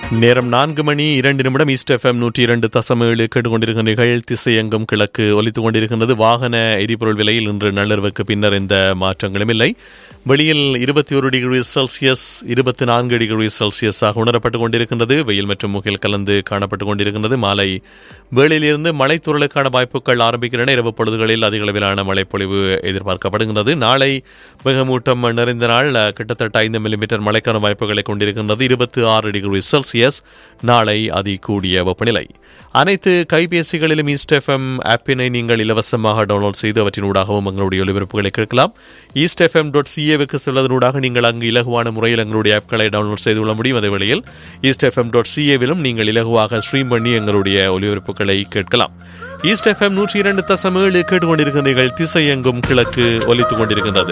நேரம் நான்கு மணி இரண்டு நிமிடம் ஈஸ்ட் எஃப்எம் நூற்றி இரண்டு தசம் ஏழு கேட்டுக்கொண்டிருக்கிறீர்கள் திசையெங்கும் கிழக்கு ஒலித்துக் கொண்டிருக்கின்றது வாகன எரிபொருள் விலையில் இன்று நள்ளிரவுக்கு பின்னர் எந்த மாற்றங்களும் இல்லை வெளியில் இருபத்தி ஒரு டிகிரி செல்சியஸ் இருபத்தி நான்கு டிகிரி செல்சியஸாக உணரப்பட்டுக் கொண்டிருக்கின்றது வெயில் மற்றும் முகில் கலந்து காணப்பட்டுக் கொண்டிருக்கின்றது மாலை வேளையிலிருந்து மழை துறலுக்கான வாய்ப்புகள் ஆரம்பிக்கின்றன இரவு பொழுதுகளில் அதிக அளவிலான மழைப்பொழிவு எதிர்பார்க்கப்படுகின்றது நாளை மிகமூட்டம் நிறைந்த நாள் கிட்டத்தட்ட ஐந்து மில்லிமீட்டர் மழைக்கான வாய்ப்புகளை கொண்டிருக்கின்றது இருபத்தி ஆறு டிகிரி செல்சியஸ் நாளை அதி கூடிய வெப்பநிலை அனைத்து கைபேசிகளிலும் ஈஸ்ட் எஃப்எம் ஆப்பினை நீங்கள் இலவசமாக டவுன்லோட் செய்து அவற்றினூடாகவும் எங்களுடைய ஒலிபரப்புகளை கேட்கலாம் ஈஸ்ட் எஃப்எம் டாட் சிஏவுக்கு செல்வதனூடாக நீங்கள் அங்கு இலகுவான முறையில் எங்களுடைய ஆப்களை டவுன்லோட் செய்து கொள்ள முடியும் அதே வேளையில் ஈஸ்ட் எஃப்எம் டாட் சிஏவிலும் நீங்கள் இலகுவாக ஸ்ட்ரீம் பண்ணி எங்களுடைய ஒலிபரப்புகளை கேட்கலாம் ஈஸ்ட் எஃப்எம் நூற்றி இரண்டு தசம் ஏழு கேட்டுக்கொண்டிருக்கிறீர்கள் திசை எங்கும் கிழக்கு ஒலித்துக் கொண்டிருக்கின்றது